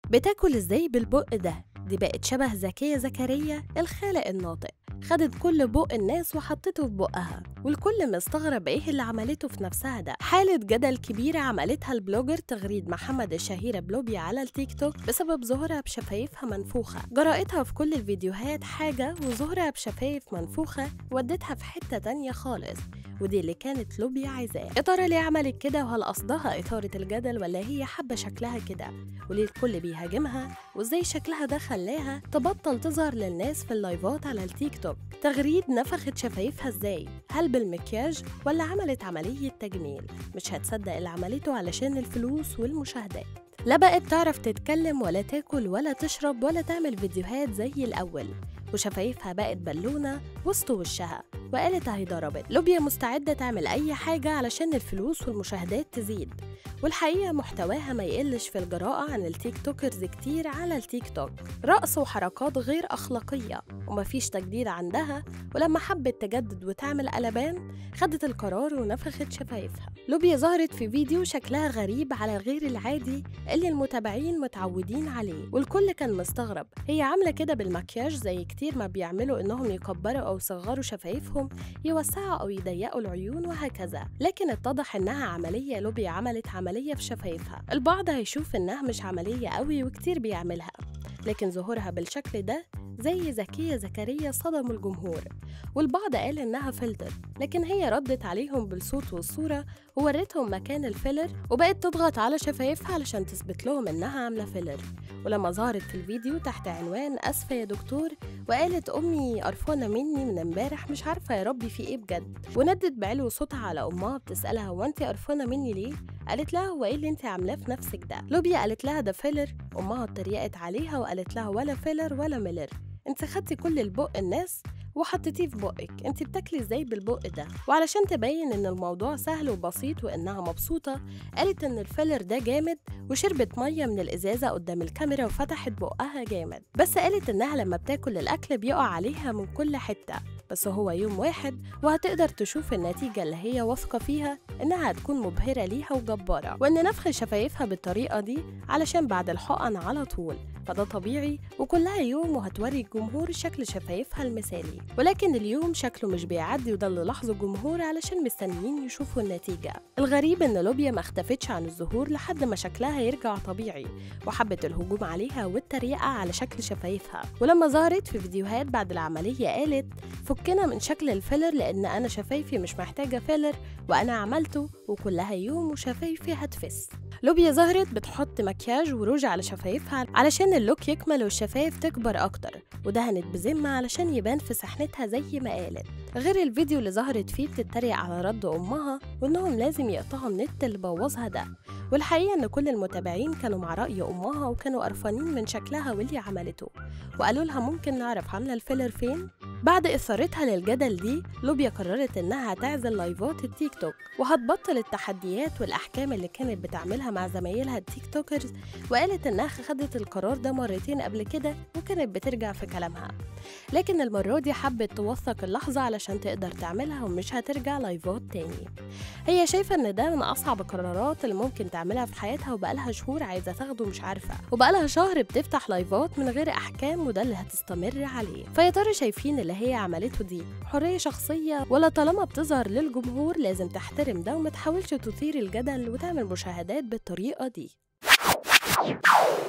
بتاكل ازاي بالبق ده دي بقت شبه زكية زكريا الخالق الناطق خدت كل بق الناس وحطته في بقها والكل مستغرب ايه اللي عملته في نفسها ده حالة جدل كبيرة عملتها البلوجر تغريد محمد الشهيرة بلوبي على التيك توك بسبب ظهورها بشفايفها منفوخة جرأتها في كل الفيديوهات حاجة وظهورها بشفايف منفوخة ودتها في حتة تانية خالص ودي اللي كانت لوبي عايزاه يا ترى ليه عملت كده وهل قصدها إثارة الجدل ولا هي حابة شكلها كده وليه الكل بيهاجمها وازاي شكلها ده خلاها تبطل تظهر للناس في اللايفات على التيك توك تغريد نفخت شفايفها ازاي هل بالمكياج ولا عملت عملية تجميل مش هتصدق اللي عملته علشان الفلوس والمشاهدات لا بقت تعرف تتكلم ولا تاكل ولا تشرب ولا تعمل فيديوهات زي الأول وشفايفها بقت بالونة وسط وشها وقالت اهي ضربت لوبيا مستعدة تعمل أي حاجة علشان الفلوس والمشاهدات تزيد والحقيقة محتواها ما يقلش في الجراءة عن التيك توكرز كتير على التيك توك رقص وحركات غير أخلاقية ومفيش تجديد عندها ولما حبت تجدد وتعمل قلبان خدت القرار ونفخت شفايفها لوبيا ظهرت في فيديو شكلها غريب على غير العادي اللي المتابعين متعودين عليه والكل كان مستغرب هي عاملة كده بالمكياج زي كتير ما بيعملوا إنهم يكبروا أو يصغروا شفايفهم يوسعوا أو يضيقوا العيون وهكذا لكن اتضح إنها عملية لوبيا عملت عملية في شفايفها البعض هيشوف إنها مش عملية قوي وكتير بيعملها لكن ظهورها بالشكل ده زي زكية زكريا صدموا الجمهور والبعض قال إنها فلتر لكن هي ردت عليهم بالصوت والصورة وورتهم مكان الفيلر وبقت تضغط على شفايفها علشان تثبت لهم إنها عاملة فيلر ولما ظهرت في الفيديو تحت عنوان أسفة يا دكتور وقالت أمي قرفانة مني من امبارح مش عارفة يا ربي في إيه بجد وندت بعلو صوتها على أمها بتسألها هو أنت قرفانة مني ليه؟ قالت لها هو إيه اللي أنت عاملاه في نفسك ده؟ لوبيا قالت لها ده فيلر أمها اتريقت عليها وقالت لها ولا فيلر ولا ميلر انت خدتي كل البق الناس وحطيتيه في بقك انت بتاكلي ازاي بالبق ده وعلشان تبين ان الموضوع سهل وبسيط وانها مبسوطه قالت ان الفيلر ده جامد وشربت ميه من الازازه قدام الكاميرا وفتحت بقها جامد بس قالت انها لما بتاكل الاكل بيقع عليها من كل حته بس هو يوم واحد وهتقدر تشوف النتيجة اللي هي واثقة فيها إنها هتكون مبهرة ليها وجبارة وإن نفخ شفايفها بالطريقة دي علشان بعد الحقن على طول فده طبيعي وكلها يوم وهتوري الجمهور شكل شفايفها المثالي ولكن اليوم شكله مش بيعدي وده اللي لاحظه الجمهور علشان مستنيين يشوفوا النتيجة الغريب إن لوبيا ما اختفتش عن الظهور لحد ما شكلها يرجع طبيعي وحبت الهجوم عليها والتريقة على شكل شفايفها ولما ظهرت في فيديوهات بعد العملية قالت فكنا من شكل الفيلر لأن أنا شفايفي مش محتاجة فيلر وأنا عملته وكلها يوم وشفايفي هتفس لوبيا ظهرت بتحط مكياج وروج على شفايفها علشان اللوك يكمل والشفايف تكبر أكتر ودهنت بذمة علشان يبان في سحنتها زي ما قالت غير الفيديو اللي ظهرت فيه بتتريق على رد أمها وإنهم لازم يقطعوا النت اللي بوظها ده والحقيقة إن كل المتابعين كانوا مع رأي أمها وكانوا قرفانين من شكلها واللي عملته وقالوا لها ممكن نعرف عاملة الفيلر فين؟ بعد إثارتها للجدل دي لوبيا قررت إنها هتعزل لايفات التيك توك وهتبطل التحديات والأحكام اللي كانت بتعملها مع زمايلها التيك توكرز وقالت إنها خدت القرار ده مرتين قبل كده وكانت بترجع في كلامها لكن المرة دي حبت توثق اللحظة علشان تقدر تعملها ومش هترجع لايفات تاني هي شايفة إن ده من أصعب القرارات اللي ممكن تعملها في حياتها وبقالها شهور عايزة تاخده مش عارفة وبقالها شهر بتفتح لايفات من غير أحكام وده اللي هتستمر عليه فيا ترى شايفين اللي هي عملته دي حرية شخصية ولا طالما بتظهر للجمهور لازم تحترم ده وما تحاولش تثير الجدل وتعمل مشاهدات بالطريقة دي